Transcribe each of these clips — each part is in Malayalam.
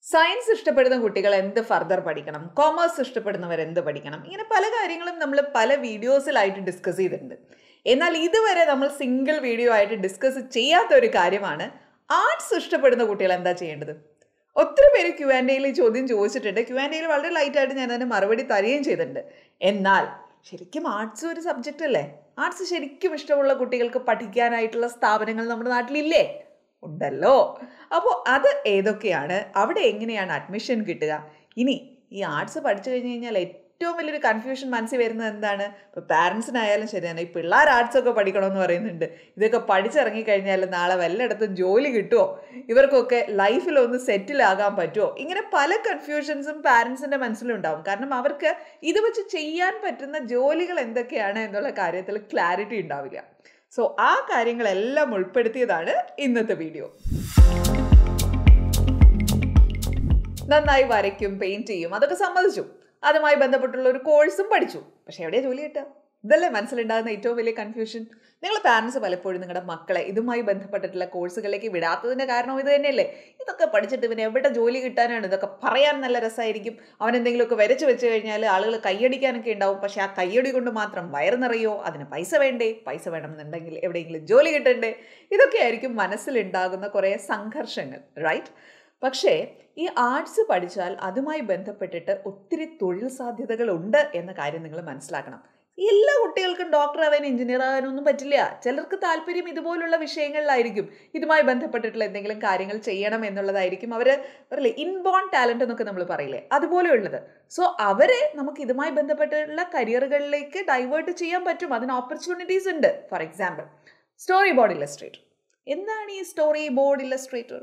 സയൻസ് ഇഷ്ടപ്പെടുന്ന കുട്ടികൾ എന്ത് ഫർദർ പഠിക്കണം കോമേഴ്സ് ഇഷ്ടപ്പെടുന്നവർ എന്ത് പഠിക്കണം ഇങ്ങനെ പല കാര്യങ്ങളും നമ്മൾ പല വീഡിയോസിലായിട്ട് ഡിസ്കസ് ചെയ്തിട്ടുണ്ട് എന്നാൽ ഇതുവരെ നമ്മൾ സിംഗിൾ വീഡിയോ ആയിട്ട് ഡിസ്കസ് ചെയ്യാത്ത ഒരു കാര്യമാണ് ആർട്സ് ഇഷ്ടപ്പെടുന്ന കുട്ടികൾ എന്താ ചെയ്യേണ്ടത് ഒത്തിരി പേര് ക്യു ആൻഡ് എയിൽ ചോദ്യം ചോദിച്ചിട്ടുണ്ട് ക്യു ആൻഡ് എയിൽ വളരെ ലൈറ്റായിട്ട് ഞാൻ അതിന് മറുപടി തരികയും ചെയ്തിട്ടുണ്ട് എന്നാൽ ശരിക്കും ആർട്സ് ഒരു സബ്ജക്റ്റ് അല്ലേ ആർട്സ് ശരിക്കും ഇഷ്ടമുള്ള കുട്ടികൾക്ക് പഠിക്കാനായിട്ടുള്ള സ്ഥാപനങ്ങൾ നമ്മുടെ നാട്ടിലില്ലേ ഉണ്ടല്ലോ അപ്പോൾ അത് ഏതൊക്കെയാണ് അവിടെ എങ്ങനെയാണ് അഡ്മിഷൻ കിട്ടുക ഇനി ഈ ആർട്സ് പഠിച്ചു കഴിഞ്ഞ് കഴിഞ്ഞാൽ ഏറ്റവും വലിയൊരു കൺഫ്യൂഷൻ മനസ്സിൽ വരുന്നത് എന്താണ് ഇപ്പോൾ പാരൻസിനായാലും ശരിയാണ് ഈ പിള്ളേർ ആർട്സ് ഒക്കെ പഠിക്കണമെന്ന് പറയുന്നുണ്ട് ഇതൊക്കെ പഠിച്ചിറങ്ങി കഴിഞ്ഞാൽ നാളെ വല്ലയിടത്തും ജോലി കിട്ടുമോ ഇവർക്കൊക്കെ ലൈഫിൽ ഒന്ന് സെറ്റിൽ ആകാൻ പറ്റുമോ ഇങ്ങനെ പല കൺഫ്യൂഷൻസും പാരൻസിൻ്റെ മനസ്സിലുണ്ടാവും കാരണം അവർക്ക് ഇത് വെച്ച് ചെയ്യാൻ പറ്റുന്ന ജോലികൾ എന്തൊക്കെയാണ് എന്നുള്ള കാര്യത്തിൽ ക്ലാരിറ്റി ഉണ്ടാവില്ല സോ ആ കാര്യങ്ങളെല്ലാം ഉൾപ്പെടുത്തിയതാണ് ഇന്നത്തെ വീഡിയോ നന്നായി വരയ്ക്കും പെയിന്റ് ചെയ്യും അതൊക്കെ സമ്മതിച്ചു അതുമായി ബന്ധപ്പെട്ടുള്ള ഒരു കോഴ്സും പഠിച്ചു പക്ഷെ എവിടെയാ ജോലി കിട്ടുക ഇതല്ലേ മനസ്സിലുണ്ടാകുന്ന ഏറ്റവും വലിയ കൺഫ്യൂഷൻ നിങ്ങൾ പാരൻസ് പലപ്പോഴും നിങ്ങളുടെ മക്കളെ ഇതുമായി ബന്ധപ്പെട്ടിട്ടുള്ള കോഴ്സുകളിലേക്ക് വിടാത്തതിൻ്റെ കാരണം ഇത് തന്നെയല്ലേ ഇതൊക്കെ പഠിച്ചിട്ട് ഇവന് എവിടെ ജോലി കിട്ടാനാണ് ഇതൊക്കെ പറയാൻ നല്ല രസമായിരിക്കും അവൻ എന്തെങ്കിലുമൊക്കെ വരച്ച് വെച്ച് കഴിഞ്ഞാൽ ആളുകൾ കൈയടിക്കാനൊക്കെ ഉണ്ടാവും പക്ഷേ ആ കയ്യടി കൊണ്ട് മാത്രം വയറ് നിറയോ അതിന് പൈസ വേണ്ടേ പൈസ വേണമെന്നുണ്ടെങ്കിൽ എവിടെയെങ്കിലും ജോലി കിട്ടണ്ടേ ഇതൊക്കെയായിരിക്കും മനസ്സിലുണ്ടാകുന്ന കുറേ സംഘർഷങ്ങൾ റൈറ്റ് പക്ഷേ ഈ ആർട്സ് പഠിച്ചാൽ അതുമായി ബന്ധപ്പെട്ടിട്ട് ഒത്തിരി തൊഴിൽ സാധ്യതകൾ ഉണ്ട് എന്ന കാര്യം നിങ്ങൾ മനസ്സിലാക്കണം എല്ലാ കുട്ടികൾക്കും ഡോക്ടർ ആവാൻ എഞ്ചിനീയർ ആവാനൊന്നും പറ്റില്ല ചിലർക്ക് താല്പര്യം ഇതുപോലുള്ള വിഷയങ്ങളിലായിരിക്കും ഇതുമായി ബന്ധപ്പെട്ടിട്ടുള്ള എന്തെങ്കിലും കാര്യങ്ങൾ ചെയ്യണം എന്നുള്ളതായിരിക്കും അവർ പറയില്ലേ ഇൻബോൺ ടാലൻ്റ് എന്നൊക്കെ നമ്മൾ പറയില്ലേ അതുപോലെയുള്ളത് സോ അവരെ നമുക്ക് ഇതുമായി ബന്ധപ്പെട്ടിട്ടുള്ള കരിയറുകളിലേക്ക് ഡൈവേർട്ട് ചെയ്യാൻ പറ്റും അതിന് ഓപ്പർച്യൂണിറ്റീസ് ഉണ്ട് for example story board illustrator എന്താണ് ഈ സ്റ്റോറി ബോർഡ് ഇല്ലസ്ട്രേറ്റർ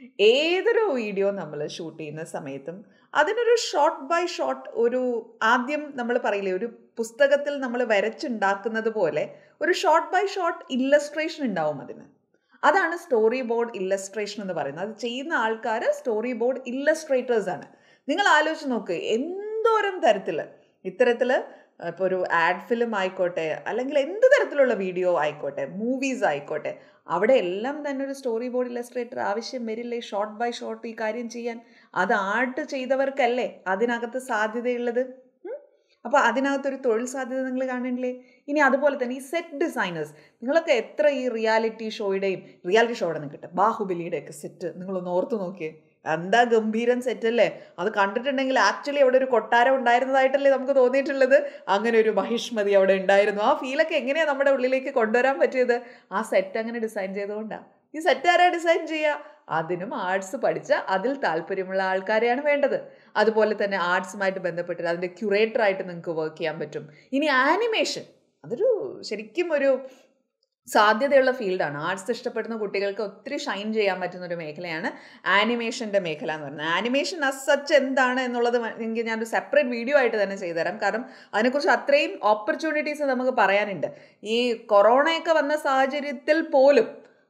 ഏതൊരു വീഡിയോ നമ്മൾ ഷൂട്ട് ചെയ്യുന്ന സമയത്തും അതിനൊരു ഷോർട്ട് ബൈ ഷോർട്ട് ഒരു ആദ്യം നമ്മൾ പറയില്ലേ ഒരു പുസ്തകത്തിൽ നമ്മൾ വരച്ചുണ്ടാക്കുന്നത് പോലെ ഒരു ഷോർട്ട് ബൈ ഷോർട്ട് ഇല്ലസ്ട്രേഷൻ ഉണ്ടാവും അതിന് അതാണ് സ്റ്റോറി ബോർഡ് ഇല്ലസ്ട്രേഷൻ എന്ന് പറയുന്നത് അത് ചെയ്യുന്ന ആൾക്കാർ സ്റ്റോറി ബോർഡ് ഇല്ലസ്ട്രേറ്റേഴ്സ് ആണ് നിങ്ങൾ ആലോചിച്ച് നോക്ക് എന്തോരം തരത്തിൽ ഇത്തരത്തിൽ ഇപ്പോൾ ഒരു ആഡ് ഫിലിം ആയിക്കോട്ടെ അല്ലെങ്കിൽ എന്ത് തരത്തിലുള്ള വീഡിയോ ആയിക്കോട്ടെ മൂവീസ് ആയിക്കോട്ടെ അവിടെ എല്ലാം തന്നെ ഒരു സ്റ്റോറി ബോർഡ് ഇല്ലസ്ട്രേറ്റർ ആവശ്യം വരില്ലേ ഷോർട്ട് ബൈ ഷോർട്ട് ഈ കാര്യം ചെയ്യാൻ അത് ആർട്ട് ചെയ്തവർക്കല്ലേ അതിനകത്ത് സാധ്യതയുള്ളത് അപ്പോൾ അതിനകത്തൊരു തൊഴിൽ സാധ്യത നിങ്ങൾ കാണണില്ലേ ഇനി അതുപോലെ തന്നെ ഈ സെറ്റ് ഡിസൈനേഴ്സ് നിങ്ങളൊക്കെ എത്ര ഈ റിയാലിറ്റി ഷോയുടെയും റിയാലിറ്റി ഷോയുടെ നിൽക്കട്ടെ ബാഹുബലിയുടെ ഒക്കെ സെറ്റ് നിങ്ങളൊന്ന് ഓർത്ത് നോക്കിയേ എന്താ ഗംഭീരൻ സെറ്റ് അല്ലേ അത് കണ്ടിട്ടുണ്ടെങ്കിൽ ആക്ച്വലി അവിടെ ഒരു കൊട്ടാരം ഉണ്ടായിരുന്നതായിട്ടല്ലേ നമുക്ക് തോന്നിയിട്ടുള്ളത് അങ്ങനെ ഒരു മഹിഷ്മതി അവിടെ ഉണ്ടായിരുന്നു ആ ഫീലൊക്കെ എങ്ങനെയാണ് നമ്മുടെ ഉള്ളിലേക്ക് കൊണ്ടുവരാൻ പറ്റിയത് ആ സെറ്റ് അങ്ങനെ ഡിസൈൻ ചെയ്തുകൊണ്ടാണ് ഈ സെറ്റ് ആരാ ഡിസൈൻ ചെയ്യുക അതിനും ആർട്സ് പഠിച്ച അതിൽ താല്പര്യമുള്ള ആൾക്കാരെയാണ് വേണ്ടത് അതുപോലെ തന്നെ ആർട്സുമായിട്ട് ബന്ധപ്പെട്ട് അതിൻ്റെ ക്യൂറേറ്ററായിട്ട് നിങ്ങൾക്ക് വർക്ക് ചെയ്യാൻ പറ്റും ഇനി ആനിമേഷൻ അതൊരു ശരിക്കും ഒരു സാധ്യതയുള്ള ഫീൽഡാണ് ആർട്സ് ഇഷ്ടപ്പെടുന്ന കുട്ടികൾക്ക് ഒത്തിരി ഷൈൻ ചെയ്യാൻ പറ്റുന്ന ഒരു മേഖലയാണ് ആനിമേഷൻ്റെ മേഖല എന്ന് പറയുന്നത് ആനിമേഷൻ അസ് സച്ച് എന്താണ് എന്നുള്ളത് എനിക്ക് ഞാനൊരു സെപ്പറേറ്റ് വീഡിയോ ആയിട്ട് തന്നെ ചെയ്തുതരാം കാരണം അതിനെക്കുറിച്ച് അത്രയും ഓപ്പർച്യൂണിറ്റീസ് നമുക്ക് പറയാനുണ്ട് ഈ കൊറോണയൊക്കെ വന്ന സാഹചര്യത്തിൽ പോലും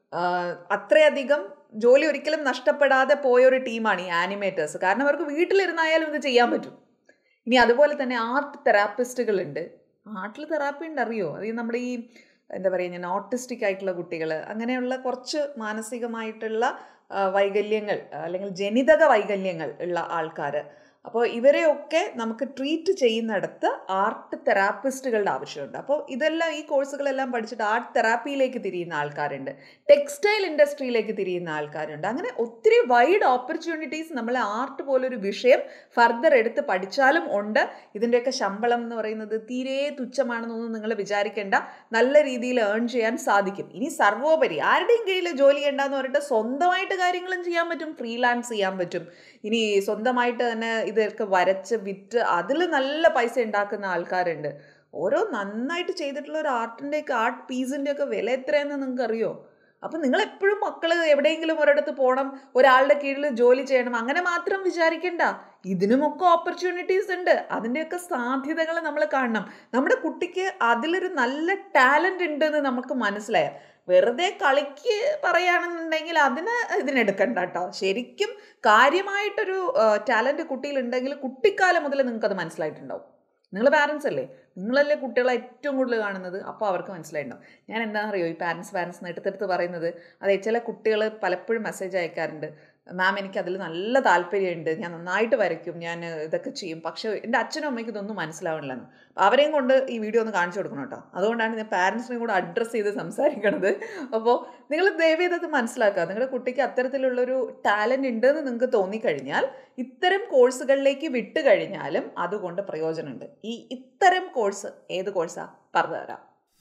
അത്രയധികം ജോലി ഒരിക്കലും നഷ്ടപ്പെടാതെ പോയ ഒരു ടീമാണ് ഈ ആനിമേറ്റേഴ്സ് കാരണം അവർക്ക് വീട്ടിലിരുന്നായാലും ഇത് ചെയ്യാൻ പറ്റും ഇനി അതുപോലെ തന്നെ ആർട്ട് തെറാപ്പിസ്റ്റുകളുണ്ട് ആർട്ടിൽ തെറാപ്പി ഉണ്ട് അറിയോ അത് നമ്മുടെ ഈ എന്താ പറയുക ഞാൻ ഓട്ടിസ്റ്റിക് ആയിട്ടുള്ള കുട്ടികൾ അങ്ങനെയുള്ള കുറച്ച് മാനസികമായിട്ടുള്ള വൈകല്യങ്ങൾ അല്ലെങ്കിൽ ജനിതക വൈകല്യങ്ങൾ ഉള്ള ആൾക്കാർ അപ്പോൾ ഇവരെയൊക്കെ നമുക്ക് ട്രീറ്റ് ചെയ്യുന്നിടത്ത് ആർട്ട് തെറാപ്പിസ്റ്റുകളുടെ ആവശ്യമുണ്ട് അപ്പോൾ ഇതെല്ലാം ഈ കോഴ്സുകളെല്ലാം പഠിച്ചിട്ട് ആർട്ട് തെറാപ്പിയിലേക്ക് തിരിയുന്ന ആൾക്കാരുണ്ട് ടെക്സ്റ്റൈൽ ഇൻഡസ്ട്രിയിലേക്ക് തിരിയുന്ന ആൾക്കാരുണ്ട് അങ്ങനെ ഒത്തിരി വൈഡ് ഓപ്പർച്യൂണിറ്റീസ് നമ്മൾ ആർട്ട് പോലൊരു വിഷയം ഫർദർ എടുത്ത് പഠിച്ചാലും ഉണ്ട് ഇതിൻ്റെയൊക്കെ ശമ്പളം എന്ന് പറയുന്നത് തീരെ തുച്ഛമാണെന്നൊന്നും നിങ്ങൾ വിചാരിക്കേണ്ട നല്ല രീതിയിൽ ഏൺ ചെയ്യാൻ സാധിക്കും ഇനി സർവോപരി ആരുടെയും കീഴിൽ ജോലി ചെയ്യേണ്ടെന്ന് പറഞ്ഞിട്ട് സ്വന്തമായിട്ട് കാര്യങ്ങളും ചെയ്യാൻ പറ്റും ഫ്രീലാൻസ് ചെയ്യാൻ പറ്റും ഇനി സ്വന്തമായിട്ട് തന്നെ ഇതൊക്കെ വരച്ച് വിറ്റ് അതിൽ നല്ല പൈസ ഉണ്ടാക്കുന്ന ആൾക്കാരുണ്ട് ഓരോ നന്നായിട്ട് ചെയ്തിട്ടുള്ള ഒരു ആർട്ടിൻ്റെയൊക്കെ ആർട്ട് പീസിൻ്റെയൊക്കെ വില എത്രയെന്ന് നിങ്ങൾക്ക് അറിയോ അപ്പം നിങ്ങൾ എപ്പോഴും മക്കൾ എവിടെയെങ്കിലും ഒരിടത്ത് പോകണം ഒരാളുടെ കീഴിൽ ജോലി ചെയ്യണം അങ്ങനെ മാത്രം വിചാരിക്കണ്ട ഇതിനുമൊക്കെ ഓപ്പർച്യൂണിറ്റീസ് ഉണ്ട് അതിൻ്റെയൊക്കെ സാധ്യതകൾ നമ്മൾ കാണണം നമ്മുടെ കുട്ടിക്ക് അതിലൊരു നല്ല ടാലൻ്റ് ഉണ്ടെന്ന് നമുക്ക് മനസ്സിലായാൽ വെറുതെ കളിക്ക് പറയുകയാണെന്നുണ്ടെങ്കിൽ അതിന് ഇതിനെടുക്കണ്ട കേട്ടോ ശരിക്കും കാര്യമായിട്ടൊരു ടാലൻറ്റ് കുട്ടിയിലുണ്ടെങ്കിൽ കുട്ടിക്കാലം മുതൽ നിങ്ങൾക്കത് മനസ്സിലായിട്ടുണ്ടാവും നിങ്ങൾ പാരൻസ് അല്ലേ നിങ്ങളല്ലേ കുട്ടികളെ ഏറ്റവും കൂടുതൽ കാണുന്നത് അപ്പോൾ അവർക്ക് മനസ്സിലായിട്ടുണ്ടാവും ഞാൻ എന്താണെന്ന് അറിയോ ഈ പാരൻസ് പാരൻസ് എടുത്തെടുത്ത് പറയുന്നത് അതെ ചില കുട്ടികൾ പലപ്പോഴും മെസ്സേജ് അയക്കാറുണ്ട് മാം എനിക്ക് അതിൽ നല്ല താല്പര്യമുണ്ട് ഞാൻ നന്നായിട്ട് വരയ്ക്കും ഞാൻ ഇതൊക്കെ ചെയ്യും പക്ഷേ എൻ്റെ അച്ഛനും അമ്മയ്ക്ക് ഇതൊന്നും മനസ്സിലാവണില്ലെന്ന് അപ്പോൾ അവരെയും കൊണ്ട് ഈ വീഡിയോ ഒന്ന് കാണിച്ചു കൊടുക്കണം കേട്ടോ അതുകൊണ്ടാണ് ഞാൻ പാരൻസിനെയും കൂടെ അഡ്രസ്സ് ചെയ്ത് സംസാരിക്കണത് അപ്പോൾ നിങ്ങൾ ദയവേത് അത് മനസ്സിലാക്കുക നിങ്ങളുടെ കുട്ടിക്ക് അത്തരത്തിലുള്ളൊരു ടാലൻ്റ് ഉണ്ടെന്ന് നിങ്ങൾക്ക് തോന്നിക്കഴിഞ്ഞാൽ ഇത്തരം കോഴ്സുകളിലേക്ക് വിട്ട് കഴിഞ്ഞാലും അതുകൊണ്ട് പ്രയോജനമുണ്ട് ഈ ഇത്തരം കോഴ്സ് ഏത് കോഴ്സാണ് പറഞ്ഞു തരാം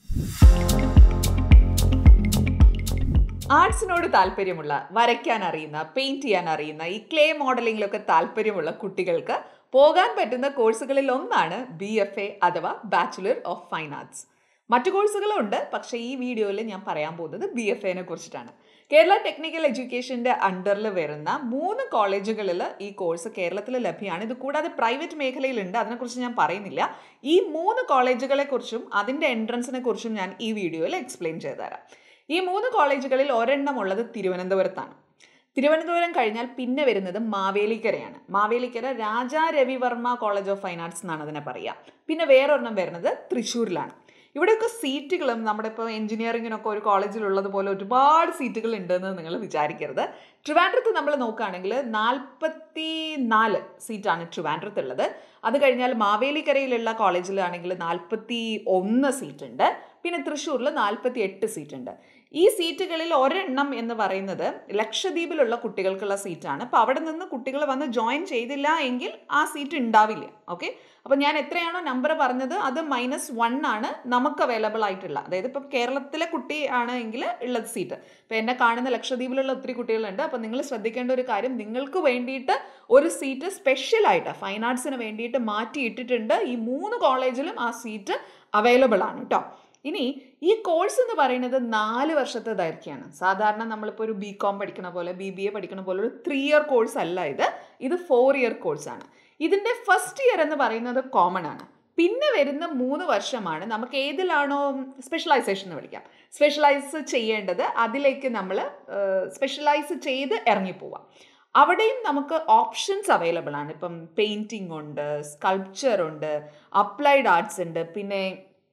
ആർട്സിനോട് താല്പര്യമുള്ള വരയ്ക്കാൻ അറിയുന്ന പെയിന്റ് ചെയ്യാൻ അറിയുന്ന ഈ ക്ലേ മോഡലിങ്ങിലൊക്കെ താല്പര്യമുള്ള കുട്ടികൾക്ക് പോകാൻ പറ്റുന്ന കോഴ്സുകളിൽ ഒന്നാണ് ബി എഫ് എ അഥവാ ബാച്ചുലർ ഓഫ് ഫൈൻ ആർട്സ് മറ്റു കോഴ്സുകളും ഉണ്ട് പക്ഷേ ഈ വീഡിയോയിൽ ഞാൻ പറയാൻ പോകുന്നത് ബി എഫ് എനെ കുറിച്ചിട്ടാണ് കേരള ടെക്നിക്കൽ എഡ്യൂക്കേഷൻ്റെ അണ്ടറിൽ വരുന്ന മൂന്ന് കോളേജുകളിൽ ഈ കോഴ്സ് കേരളത്തിൽ ലഭ്യമാണ് ഇത് കൂടാതെ പ്രൈവറ്റ് മേഖലയിലുണ്ട് അതിനെക്കുറിച്ച് ഞാൻ പറയുന്നില്ല ഈ മൂന്ന് കോളേജുകളെ കുറിച്ചും അതിൻ്റെ എൻട്രൻസിനെ കുറിച്ചും ഞാൻ ഈ വീഡിയോയിൽ എക്സ്പ്ലെയിൻ ചെയ്തു തരാം ഈ മൂന്ന് കോളേജുകളിൽ ഒരെണ്ണം ഉള്ളത് തിരുവനന്തപുരത്താണ് തിരുവനന്തപുരം കഴിഞ്ഞാൽ പിന്നെ വരുന്നത് മാവേലിക്കരയാണ് Mavelikkara Raja Ravi Varma college of fine arts എന്നാണ് അതിനെ പറയുക പിന്നെ വേറൊരെണ്ണം വരുന്നത് തൃശ്ശൂരിലാണ് ഇവിടെയൊക്കെ സീറ്റുകളും നമ്മുടെ ഇപ്പോൾ എഞ്ചിനീയറിങ്ങിനൊക്കെ ഒരു കോളേജിലുള്ളതുപോലെ ഒരുപാട് സീറ്റുകൾ ഉണ്ടെന്ന് നിങ്ങൾ വിചാരിക്കരുത് ട്രിവാൻഡ്രത്ത് നമ്മൾ നോക്കുകയാണെങ്കിൽ നാൽപ്പത്തി നാല് സീറ്റാണ് ട്രിവാൻഡ്രത്തുള്ളത് അത് കഴിഞ്ഞാൽ മാവേലിക്കരയിലുള്ള കോളേജിലാണെങ്കിൽ നാൽപ്പത്തി ഒന്ന് സീറ്റ് ഉണ്ട് പിന്നെ തൃശ്ശൂരിൽ നാൽപ്പത്തി എട്ട് സീറ്റ് ഉണ്ട് ഈ സീറ്റുകളിൽ ഒരെണ്ണം എന്ന് പറയുന്നത് ലക്ഷദ്വീപിലുള്ള കുട്ടികൾക്കുള്ള സീറ്റാണ് അപ്പോൾ അവിടെ നിന്ന് കുട്ടികൾ വന്ന് ജോയിൻ ചെയ്തില്ല എങ്കിൽ ആ സീറ്റ് ഉണ്ടാവില്ല ഓക്കെ അപ്പോൾ ഞാൻ എത്രയാണോ നമ്പർ പറഞ്ഞത് അത് മൈനസ് വൺ ആണ് നമുക്ക് അവൈലബിൾ ആയിട്ടുള്ള അതായത് ഇപ്പം കേരളത്തിലെ കുട്ടി ആണ് എങ്കിൽ ഉള്ളത് സീറ്റ് ഇപ്പോൾ എന്നെ കാണുന്ന ലക്ഷദ്വീപിലുള്ള ഒത്തിരി കുട്ടികളുണ്ട് അപ്പോൾ നിങ്ങൾ ശ്രദ്ധിക്കേണ്ട ഒരു കാര്യം നിങ്ങൾക്ക് വേണ്ടിയിട്ട് ഒരു സീറ്റ് സ്പെഷ്യലായിട്ട് ഫൈൻ ആർട്സിന് വേണ്ടിയിട്ട് മാറ്റിയിട്ടിട്ടുണ്ട് ഈ മൂന്ന് കോളേജിലും ആ സീറ്റ് അവൈലബിൾ ആണ് കേട്ടോ ഇനി ഈ കോഴ്സ് എന്ന് പറയുന്നത് നാല് വർഷത്തെ ദൈർഘ്യമാണ് സാധാരണ നമ്മളിപ്പോൾ ഒരു ബി കോം പഠിക്കണ പോലെ ബി ബി എ പഠിക്കണ പോലെ ഒരു ത്രീ ഇയർ കോഴ്സ് അല്ല ഇത് ഇത് ഫോർ ഇയർ കോഴ്സാണ് ഇതിൻ്റെ ഫസ്റ്റ് ഇയർ എന്ന് പറയുന്നത് കോമൺ ആണ് പിന്നെ വരുന്ന മൂന്ന് വർഷമാണ് നമുക്ക് ഏതിലാണോ സ്പെഷ്യലൈസേഷൻ എന്ന് വിളിക്കാം സ്പെഷ്യലൈസ് ചെയ്യേണ്ടത് അതിലേക്ക് നമ്മൾ സ്പെഷ്യലൈസ് ചെയ്ത് ഇറങ്ങിപ്പോവാം അവിടെയും നമുക്ക് ഓപ്ഷൻസ് അവൈലബിൾ ആണ് ഇപ്പം പെയിൻറ്റിംഗ് ഉണ്ട് സ്കൾപ്ചർ ഉണ്ട് അപ്ലൈഡ് ആർട്സ് ഉണ്ട് പിന്നെ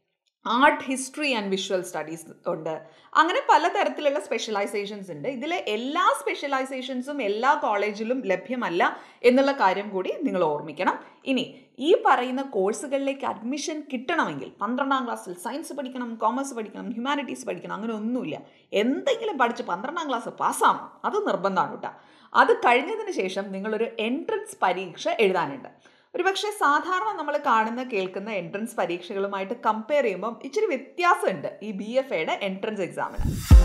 art history and visual studies ഉണ്ട് അങ്ങനെ പലതരത്തിലുള്ള സ്പെഷ്യലൈസേഷൻസ് ഉണ്ട് ഇതിലെ എല്ലാ സ്പെഷ്യലൈസേഷൻസും എല്ലാ കോളേജിലും ലഭ്യമല്ല എന്നുള്ള കാര്യം കൂടി നിങ്ങൾ ഓർമ്മിക്കണം ഇനി ഈ പറയുന്ന കോഴ്സുകളിലേക്ക് അഡ്മിഷൻ കിട്ടണമെങ്കിൽ പന്ത്രണ്ടാം ക്ലാസ്സിൽ സയൻസ് പഠിക്കണം കോമേഴ്സ് പഠിക്കണം ഹ്യൂമാനിറ്റീസ് പഠിക്കണം അങ്ങനെ ഒന്നുമില്ല എന്തെങ്കിലും പഠിച്ച് പന്ത്രണ്ടാം ക്ലാസ് പാസ്സാവണം അത് നിർബന്ധമാണ് കേട്ടോ അത് കഴിഞ്ഞതിന് ശേഷം നിങ്ങളൊരു എൻട്രൻസ് പരീക്ഷ എഴുതാനുണ്ട് ഒരു പക്ഷേ സാധാരണ നമ്മൾ കാണുന്ന കേൾക്കുന്ന എൻട്രൻസ് പരീക്ഷകളുമായിട്ട് കമ്പയർ ചെയ്യുമ്പം ഇച്ചിരി വ്യത്യാസമുണ്ട് ഈ ബി എഫ് എയുടെ എൻട്രൻസ് എക്സാമിന്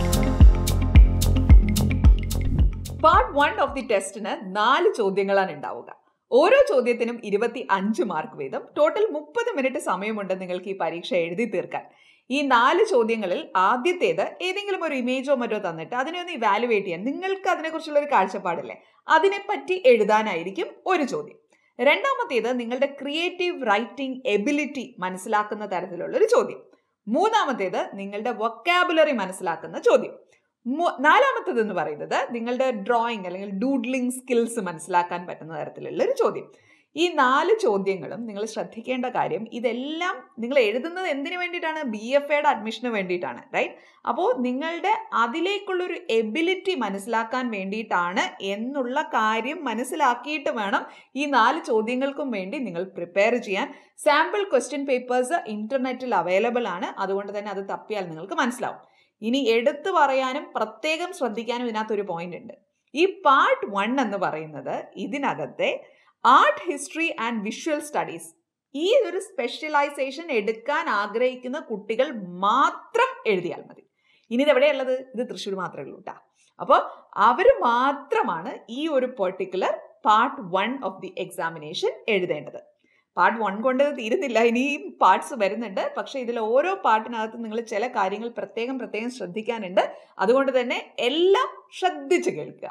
പാർട്ട് വൺ ഓഫ് ദി ടെസ്റ്റിന് നാല് ചോദ്യങ്ങളാണ് ഉണ്ടാവുക ഓരോ ചോദ്യത്തിനും ഇരുപത്തി അഞ്ച് മാർക്ക് വീതം ടോട്ടൽ മുപ്പത് മിനിറ്റ് സമയമുണ്ട് നിങ്ങൾക്ക് ഈ പരീക്ഷ എഴുതി തീർക്കാൻ ഈ നാല് ചോദ്യങ്ങളിൽ ആദ്യത്തേത് ഏതെങ്കിലും ഒരു ഇമേജോ മറ്റോ തന്നിട്ട് അതിനെ ഒന്ന് ഇവാലുവേറ്റ് ചെയ്യാൻ നിങ്ങൾക്ക് അതിനെക്കുറിച്ചുള്ള ഒരു കാഴ്ചപ്പാടില്ലേ അതിനെപ്പറ്റി എഴുതാനായിരിക്കും ഒരു ചോദ്യം രണ്ടാമത്തേത് നിങ്ങളുടെ ക്രിയേറ്റീവ് റൈറ്റിംഗ് എബിലിറ്റി മനസ്സിലാക്കുന്ന തരത്തിലുള്ള ഒരു ചോദ്യം മൂന്നാമത്തേത് നിങ്ങളുടെ വൊക്കാബുലറി മനസ്സിലാക്കുന്ന ചോദ്യം നാലാമത്തേത് എന്ന് പറയുന്നത് നിങ്ങളുടെ ഡ്രോയിങ് അല്ലെങ്കിൽ ഡൂഡ്ലിംഗ് സ്കിൽസ് മനസ്സിലാക്കാൻ പറ്റുന്ന തരത്തിലുള്ള ഒരു ചോദ്യം ഈ നാല് ചോദ്യങ്ങളും നിങ്ങൾ ശ്രദ്ധിക്കേണ്ട കാര്യം ഇതെല്ലാം നിങ്ങൾ എഴുതുന്നത് എന്തിനു വേണ്ടിയിട്ടാണ് ബി എഫ് എയുടെ അഡ്മിഷന് വേണ്ടിയിട്ടാണ് റൈറ്റ് അപ്പോൾ നിങ്ങളുടെ അതിലേക്കുള്ളൊരു എബിലിറ്റി മനസ്സിലാക്കാൻ വേണ്ടിയിട്ടാണ് എന്നുള്ള കാര്യം മനസ്സിലാക്കിയിട്ട് വേണം ഈ നാല് ചോദ്യങ്ങൾക്കും വേണ്ടി നിങ്ങൾ പ്രിപ്പയർ ചെയ്യാൻ സാമ്പിൾ ക്വസ്റ്റ്യൻ പേപ്പേഴ്സ് ഇന്റർനെറ്റിൽ അവൈലബിൾ ആണ് അതുകൊണ്ട് തന്നെ അത് തപ്പിയാൽ നിങ്ങൾക്ക് മനസ്സിലാവും ഇനി എടുത്തു പറയാനും പ്രത്യേകം ശ്രദ്ധിക്കാനും ഇതിനകത്തൊരു പോയിന്റ് ഉണ്ട് ഈ പാർട്ട് വൺ എന്ന് പറയുന്നത് ഇതിനകത്തെ art history and visual studies ഈ ഒരു സ്പെഷ്യലൈസേഷൻ എടുക്കാൻ ആഗ്രഹിക്കുന്ന കുട്ടികൾ മാത്രം എഴുതിയാൽ മതി ഇനി ഇത് എവിടെയുള്ളത് ഇത് തൃശ്ശൂർ മാത്രമേ ഉള്ളൂ കേട്ടോ അപ്പോൾ അവർ മാത്രമാണ് ഈ ഒരു particular part one of the examination എഴുതേണ്ടത് പാർട്ട് വൺ കൊണ്ട് തീരുന്നില്ല ഇനിയും പാർട്സ് വരുന്നുണ്ട് പക്ഷേ ഇതിൽ ഓരോ പാർട്ടിനകത്ത് നിങ്ങൾ ചില കാര്യങ്ങൾ പ്രത്യേകം പ്രത്യേകം ശ്രദ്ധിക്കാനുണ്ട് അതുകൊണ്ട് തന്നെ എല്ലാം ശ്രദ്ധിച്ച് കേൾക്കുക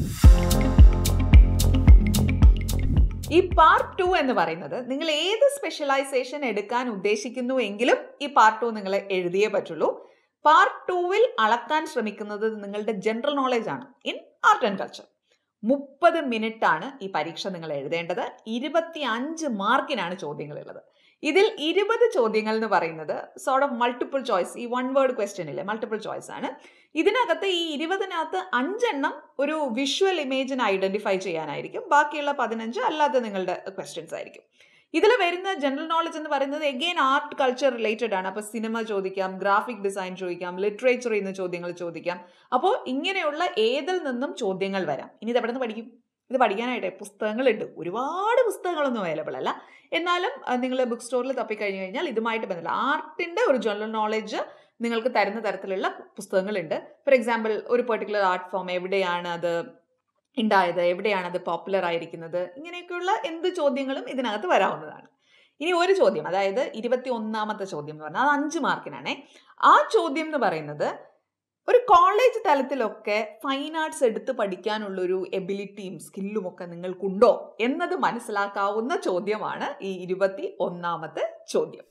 ഈ പാർട്ട് ടു എന്ന് പറയുന്നത് നിങ്ങൾ ഏത് സ്പെഷ്യലൈസേഷൻ എടുക്കാൻ ഉദ്ദേശിക്കുന്നു എങ്കിലും ഈ പാർട്ട് ടു നിങ്ങൾ എഴുതിയേ പറ്റുള്ളൂ പാർട്ട് ടൂവിൽ അളക്കാൻ ശ്രമിക്കുന്നത് നിങ്ങളുടെ ജനറൽ നോളജ് ആണ് ഇൻ ആർട്ട് ആൻഡ് കൾച്ചർ മുപ്പത് മിനിറ്റ് ആണ് ഈ പരീക്ഷ നിങ്ങൾ എഴുതേണ്ടത് ഇരുപത്തി അഞ്ച് മാർക്കിനാണ് ചോദ്യങ്ങളുള്ളത് ഇതിൽ ഇരുപത് ചോദ്യങ്ങൾ എന്ന് പറയുന്നത് സോർട്ട് ഓഫ് മൾട്ടിപ്പിൾ ചോയ്സ് ഈ വൺ വേർഡ് ക്വസ്റ്റ്യൻ ഇല്ലേ മൾട്ടിപ്പിൾ ചോയ്സ് ആണ് ഇതിനകത്ത് ഈ ഇരുപതിനകത്ത് അഞ്ചെണ്ണം ഒരു വിഷ്വൽ ഇമേജിന് ഐഡന്റിഫൈ ചെയ്യാനായിരിക്കും ബാക്കിയുള്ള പതിനഞ്ച് അല്ലാതെ നിങ്ങളുടെ ക്വസ്റ്റ്യൻസ് ആയിരിക്കും ഇതിൽ വരുന്ന ജനറൽ നോളജ് എന്ന് പറയുന്നത് എഗെയിൻ ആർട്ട് കൾച്ചർ റിലേറ്റഡ് ആണ് അപ്പോൾ സിനിമ ചോദിക്കാം ഗ്രാഫിക് ഡിസൈൻ ചോദിക്കാം ലിറ്ററേച്ചറിൽ നിന്ന് ചോദ്യങ്ങൾ ചോദിക്കാം അപ്പോൾ ഇങ്ങനെയുള്ള ഏതിൽ നിന്നും ചോദ്യങ്ങൾ വരാം ഇനി ഇത് എവിടെ നിന്ന് പഠിക്കും ഇത് പഠിക്കാനായിട്ട് പുസ്തകങ്ങളുണ്ട് ഒരുപാട് പുസ്തകങ്ങളൊന്നും അവൈലബിൾ അല്ല എന്നാലും നിങ്ങൾ ബുക്ക് സ്റ്റോറിൽ തപ്പിക്കഴിഞ്ഞു കഴിഞ്ഞാൽ ഇതുമായിട്ട് ബന്ധമില്ല ആർട്ടിൻ്റെ ഒരു ജനറൽ നോളജ് നിങ്ങൾക്ക് തരുന്ന തരത്തിലുള്ള പുസ്തകങ്ങളുണ്ട് ഫോർ എക്സാമ്പിൾ ഒരു പെർട്ടിക്കുലർ ആർട്ട് ഫോം എവിടെയാണ് അത് ഉണ്ടായത് എവിടെയാണ് അത് പോപ്പുലർ ആയിരിക്കുന്നത് ഇങ്ങനെയൊക്കെയുള്ള എന്ത് ചോദ്യങ്ങളും ഇതിനകത്ത് വരാവുന്നതാണ് ഇനി ഒരു ചോദ്യം അതായത് ഇരുപത്തി ഒന്നാമത്തെ ചോദ്യം എന്ന് പറഞ്ഞാൽ അത് അഞ്ച് മാർക്കിനാണേ ആ ചോദ്യം എന്ന് പറയുന്നത് ഒരു കോളേജ് തലത്തിലൊക്കെ ഫൈൻ ആർട്സ് എടുത്ത് പഠിക്കാനുള്ളൊരു എബിലിറ്റിയും സ്കില്ലും ഒക്കെ നിങ്ങൾക്കുണ്ടോ എന്നത് മനസ്സിലാക്കാവുന്ന ചോദ്യമാണ് ഈ ഇരുപത്തി ഒന്നാമത്തെ ചോദ്യം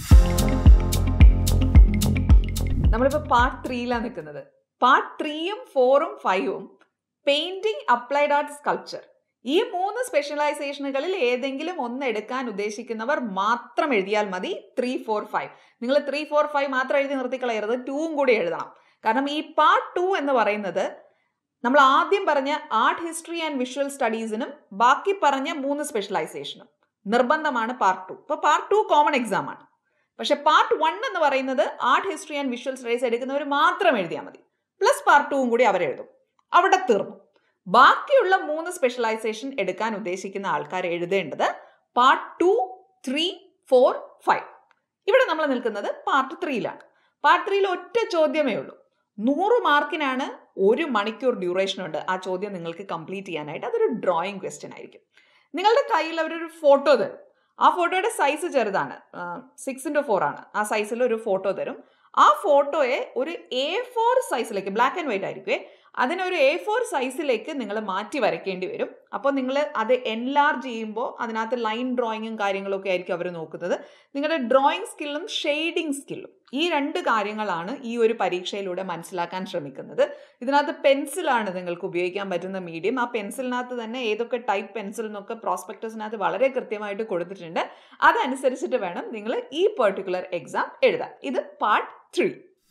നമ്മളിപ്പോൾ പാർട്ട് ത്രീയിലാണ് നിൽക്കുന്നത് പാർട്ട് ത്രീയും ഫോറും ഫൈവും പെയിന്റിംഗ് അപ്ലൈഡ് ആർട്ട് സ്കൾപ്ചർ ഈ മൂന്ന് സ്പെഷ്യലൈസേഷനുകളിൽ ഏതെങ്കിലും ഒന്ന് എടുക്കാൻ ഉദ്ദേശിക്കുന്നവർ മാത്രം എഴുതിയാൽ മതി ത്രീ ഫോർ ഫൈവ് നിങ്ങൾ ത്രീ ഫോർ ഫൈവ് മാത്രം എഴുതി നിർത്തിക്കളയരുത് ടൂവും കൂടി എഴുതണം കാരണം ഈ പാർട്ട് ടു എന്ന് പറയുന്നത് നമ്മൾ ആദ്യം പറഞ്ഞ ആർട്ട് ഹിസ്റ്ററി ആൻഡ് വിഷ്വൽ സ്റ്റഡീസിനും ബാക്കി പറഞ്ഞ മൂന്ന് സ്പെഷ്യലൈസേഷനും നിർബന്ധമാണ് പാർട്ട് ടു ഇപ്പോൾ പാർട്ട് ടു കോമൺ എക്സാം ആണ് പക്ഷെ പാർട്ട് വൺ എന്ന് പറയുന്നത് art history and visual studies എടുക്കുന്നവർ മാത്രം എഴുതിയാൽ മതി പ്ലസ് പാർട്ട് ടുവും കൂടി അവരെഴുതും അവിടെ തീർന്നു ബാക്കിയുള്ള മൂന്ന് സ്പെഷ്യലൈസേഷൻ എടുക്കാൻ ഉദ്ദേശിക്കുന്ന ആൾക്കാർ എഴുതേണ്ടത് part two three four five ഇവിടെ നമ്മൾ നിൽക്കുന്നത് പാർട്ട് ത്രീയിലാണ് പാർട്ട് ത്രീയിൽ ഒറ്റ ചോദ്യമേ ഉള്ളൂ നൂറ് മാർക്കിനാണ് ഒരു മണിക്കൂർ ഡ്യൂറേഷൻ ഉണ്ട് ആ ചോദ്യം നിങ്ങൾക്ക് കംപ്ലീറ്റ് ചെയ്യാനായിട്ട് അതൊരു ഡ്രോയിങ് ക്വസ്റ്റ്യൻ ആയിരിക്കും നിങ്ങളുടെ കയ്യിൽ അവരൊരു ഫോട്ടോ തരും ആ ഫോട്ടോയുടെ സൈസ് ചെറുതാണ് സിക്സ് ഇൻറ്റു ഫോർ ആണ് ആ സൈസിൽ ഒരു ഫോട്ടോ തരും ആ ഫോട്ടോയെ ഒരു എ ഫോർ സൈസിലേക്ക് ബ്ലാക്ക് ആൻഡ് വൈറ്റ് ആയിരിക്കുമേ അതിനൊരു എ ഫോർ സൈസിലേക്ക് നിങ്ങൾ മാറ്റി വരയ്ക്കേണ്ടി വരും അപ്പോൾ നിങ്ങൾ അത് എൻലാർജ് ചെയ്യുമ്പോൾ അതിനകത്ത് ലൈൻ ഡ്രോയിങ്ങും കാര്യങ്ങളൊക്കെ ആയിരിക്കും അവർ നോക്കുന്നത് നിങ്ങളുടെ ഡ്രോയിങ് സ്കില്ലും ഷെയ്ഡിങ് സ്കില്ലും ഈ രണ്ട് കാര്യങ്ങളാണ് ഈ ഒരു പരീക്ഷയിലൂടെ മനസ്സിലാക്കാൻ ശ്രമിക്കുന്നത് ഇതിനകത്ത് പെൻസിലാണ് നിങ്ങൾക്ക് ഉപയോഗിക്കാൻ പറ്റുന്ന മീഡിയം ആ പെൻസിലിനകത്ത് തന്നെ ഏതൊക്കെ ടൈപ്പ് പെൻസിൽ എന്നൊക്കെ പ്രോസ്പെക്ടസിനകത്ത് വളരെ കൃത്യമായിട്ട് കൊടുത്തിട്ടുണ്ട് അതനുസരിച്ചിട്ട് വേണം നിങ്ങൾ ഈ പെർട്ടിക്കുലർ എക്സാം എഴുതാൻ ഇത് പാർട്ട് ത്രീ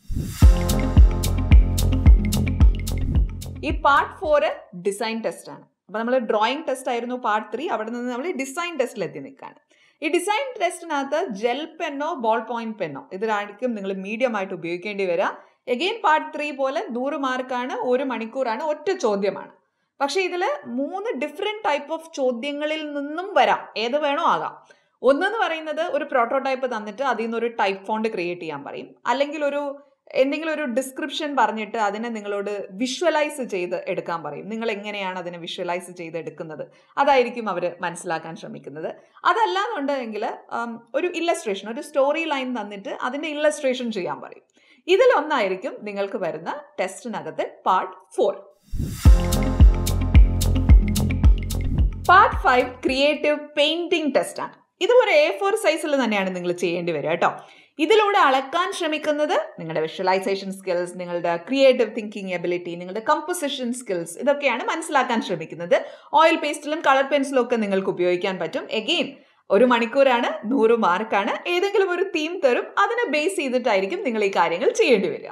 ഈ പാർട്ട് ഫോറ് ഡിസൈൻ ടെസ്റ്റ് ആണ് അപ്പോൾ നമ്മൾ ഡ്രോയിങ് ടെസ്റ്റ് ആയിരുന്നു പാർട്ട് ത്രീ അവിടെ നിന്ന് നമ്മൾ ഡിസൈൻ ടെസ്റ്റിലെത്തി നിൽക്കുകയാണ് ഈ ഡിസൈൻ ടെസ്റ്റിനകത്ത് ജെൽ പെന്നോ ബോൾ പോയിന്റ് പെന്നോ ഇതിലായിരിക്കും നിങ്ങൾ മീഡിയം ആയിട്ട് ഉപയോഗിക്കേണ്ടി വരിക എഗെയിൻ പാർട്ട് ത്രീ പോലെ നൂറ് മാർക്കാണ് ഒരു മണിക്കൂറാണ് ഒറ്റ ചോദ്യമാണ് പക്ഷേ ഇതിൽ മൂന്ന് ഡിഫറെൻറ്റ് ടൈപ്പ് ഓഫ് ചോദ്യങ്ങളിൽ നിന്നും വരാം ഏത് വേണോ ആകാം ഒന്നെന്ന് പറയുന്നത് ഒരു പ്രോട്ടോടൈപ്പ് തന്നിട്ട് അതിൽ നിന്ന് ഒരു ടൈപ്പ് ഫോണ്ട് ക്രിയേറ്റ് ചെയ്യാൻ പറയും അല്ലെങ്കിൽ ഒരു എന്തെങ്കിലും ഒരു ഡിസ്ക്രിപ്ഷൻ പറഞ്ഞിട്ട് അതിനെ നിങ്ങളോട് വിഷ്വലൈസ് ചെയ്ത് എടുക്കാൻ പറയും നിങ്ങൾ എങ്ങനെയാണ് അതിനെ വിഷ്വലൈസ് ചെയ്ത് എടുക്കുന്നത് അതായിരിക്കും അവർ മനസ്സിലാക്കാൻ ശ്രമിക്കുന്നത് അതല്ലാന്നുണ്ടെങ്കിൽ ഒരു ഇല്ലസ്ട്രേഷൻ ഒരു സ്റ്റോറി ലൈൻ തന്നിട്ട് അതിൻ്റെ ഇല്ലസ്ട്രേഷൻ ചെയ്യാൻ പറയും ഇതിലൊന്നായിരിക്കും നിങ്ങൾക്ക് വരുന്ന ടെസ്റ്റിനകത്ത് part four part five creative painting test ആണ് ഇതും ഒരു എ ഫോർ സൈസിൽ തന്നെയാണ് നിങ്ങൾ ചെയ്യേണ്ടി വരിക കേട്ടോ ഇതിലൂടെ അളക്കാൻ ശ്രമിക്കുന്നത് നിങ്ങളുടെ വിഷ്വലൈസേഷൻ സ്കിൽസ് നിങ്ങളുടെ ക്രിയേറ്റീവ് തിങ്കിങ് എബിലിറ്റി നിങ്ങളുടെ കമ്പോസിഷൻ സ്കിൽസ് ഇതൊക്കെയാണ് മനസ്സിലാക്കാൻ ശ്രമിക്കുന്നത് ഓയിൽ പേസ്റ്റിലും കളർ പെൻസിലും ഒക്കെ നിങ്ങൾക്ക് ഉപയോഗിക്കാൻ പറ്റും എഗെയിൻ ഒരു മണിക്കൂറാണ് നൂറ് മാർക്കാണ് ഏതെങ്കിലും ഒരു തീം തരും അതിനെ ബേസ് ചെയ്തിട്ടായിരിക്കും നിങ്ങൾ ഈ കാര്യങ്ങൾ ചെയ്യേണ്ടി വരിക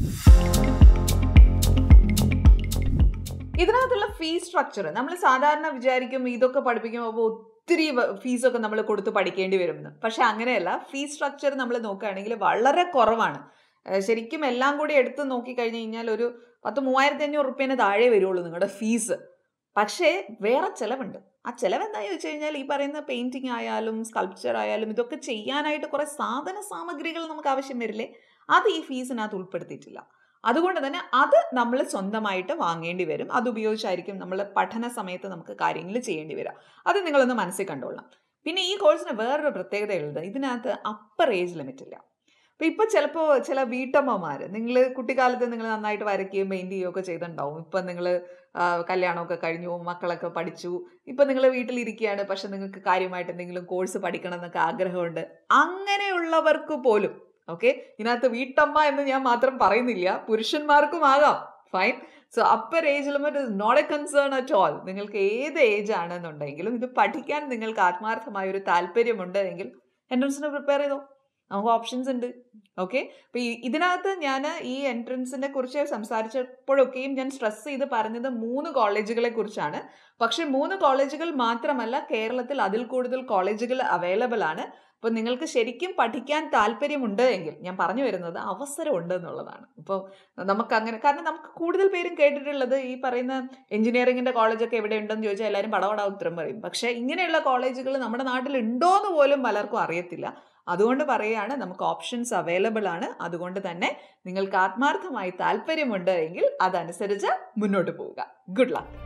ഇതിനകത്തുള്ള ഫീസ് സ്ട്രക്ചർ നമ്മൾ സാധാരണ വിചാരിക്കും ഇതൊക്കെ പഠിപ്പിക്കുമ്പോൾ ഒത്തിരി ഫീസൊക്കെ നമ്മൾ കൊടുത്ത് പഠിക്കേണ്ടി വരുമെന്ന് പക്ഷെ അങ്ങനെയല്ല ഫീസ് സ്ട്രക്ചർ നമ്മൾ നോക്കുകയാണെങ്കിൽ വളരെ കുറവാണ് ശരിക്കും എല്ലാം കൂടി എടുത്ത് നോക്കിക്കഴിഞ്ഞ് കഴിഞ്ഞാൽ ഒരു പത്ത് മൂവായിരത്തി അഞ്ഞൂറ് റുപ്യേനെ താഴെ വരുള്ളൂ നിങ്ങളുടെ ഫീസ് പക്ഷേ വേറെ ചിലവുണ്ട് ആ ചിലവ് എന്താ ചോദിച്ചു കഴിഞ്ഞാൽ ഈ പറയുന്ന പെയിന്റിങ് ആയാലും സ്കൾപ്ചർ ആയാലും ഇതൊക്കെ ചെയ്യാനായിട്ട് കുറേ സാധന സാമഗ്രികൾ നമുക്ക് ആവശ്യം വരില്ലേ അത് ഈ ഫീസിനകത്ത് ഉൾപ്പെടുത്തിയിട്ടില്ല അതുകൊണ്ട് തന്നെ അത് നമ്മൾ സ്വന്തമായിട്ട് വാങ്ങേണ്ടി വരും അത് ഉപയോഗിച്ചായിരിക്കും നമ്മൾ പഠന സമയത്ത് നമുക്ക് കാര്യങ്ങൾ ചെയ്യേണ്ടി വരിക അത് നിങ്ങളൊന്ന് മനസ്സിൽ കണ്ടോളാം പിന്നെ ഈ കോഴ്സിന് വേറൊരു പ്രത്യേകതയുള്ളത് ഇതിനകത്ത് അപ്പർ ഏജ് ലിമിറ്റ് ഇല്ല അപ്പോൾ ഇപ്പോൾ ചിലപ്പോൾ ചില വീട്ടമ്മമാർ നിങ്ങൾ കുട്ടിക്കാലത്ത് നിങ്ങൾ നന്നായിട്ട് വരയ്ക്കുകയും പെയിൻറ് ചെയ്യുകയൊക്കെ ചെയ്തിട്ടുണ്ടാവും ഇപ്പം നിങ്ങൾ കല്യാണമൊക്കെ കഴിഞ്ഞു മക്കളൊക്കെ പഠിച്ചു ഇപ്പം നിങ്ങൾ വീട്ടിലിരിക്കുകയാണ് പക്ഷെ നിങ്ങൾക്ക് കാര്യമായിട്ട് എന്തെങ്കിലും കോഴ്സ് പഠിക്കണം എന്നൊക്കെ ആഗ്രഹമുണ്ട് അങ്ങനെയുള്ളവർക്ക് പോലും ഓക്കെ ഇതിനകത്ത് വീട്ടമ്മ എന്ന് ഞാൻ മാത്രം പറയുന്നില്ല പുരുഷന്മാർക്കും ആകാം fine so upper age limit is not a concern at all നിങ്ങൾക്ക് ഏത് ഏജ് ആണെന്നുണ്ടെങ്കിലും ഇത് പഠിക്കാൻ നിങ്ങൾക്ക് ആത്മാർത്ഥമായ ഒരു താല്പര്യമുണ്ട് എങ്കിൽ എൻട്രൻസിന് പ്രിപ്പയർ ചെയ്തോ നമുക്ക് ഓപ്ഷൻസ് ഉണ്ട് ഓക്കെ അപ്പൊ ഈ ഇതിനകത്ത് ഞാൻ ഈ എൻട്രൻസിനെ കുറിച്ച് സംസാരിച്ചപ്പോഴൊക്കെയും ഞാൻ സ്ട്രെസ് ചെയ്ത് പറഞ്ഞത് മൂന്ന് കോളേജുകളെ കുറിച്ചാണ് പക്ഷെ മൂന്ന് കോളേജുകൾ മാത്രമല്ല കേരളത്തിൽ അതിൽ കൂടുതൽ കോളേജുകൾ അവൈലബിൾ ആണ് അപ്പോൾ നിങ്ങൾക്ക് ശരിക്കും പഠിക്കാൻ താല്പര്യമുണ്ട് എങ്കിൽ ഞാൻ പറഞ്ഞു വരുന്നത് അവസരമുണ്ട് എന്നുള്ളതാണ് ഇപ്പോൾ നമുക്ക് അങ്ങനെ കാരണം നമുക്ക് കൂടുതൽ പേരും കേട്ടിട്ടുള്ളത് ഈ പറയുന്ന എഞ്ചിനീയറിംഗിന്റെ കോളേജൊക്കെ എവിടെ ഉണ്ടെന്ന് ചോദിച്ചാൽ എല്ലാവരും പടവട ഉത്തരം പറയും പക്ഷേ ഇങ്ങനെയുള്ള കോളേജുകൾ നമ്മുടെ നാട്ടിൽ ഉണ്ടോ എന്ന് പോലും പലർക്കും അറിയത്തില്ല അതുകൊണ്ട് പറയുകയാണ് നമുക്ക് ഓപ്ഷൻസ് അവൈലബിൾ ആണ് അതുകൊണ്ട് തന്നെ നിങ്ങൾക്ക് ആത്മാർത്ഥമായി താല്പര്യമുണ്ട് എങ്കിൽ അതനുസരിച്ച് മുന്നോട്ട് പോവുക ഗുഡ് ലക്ക്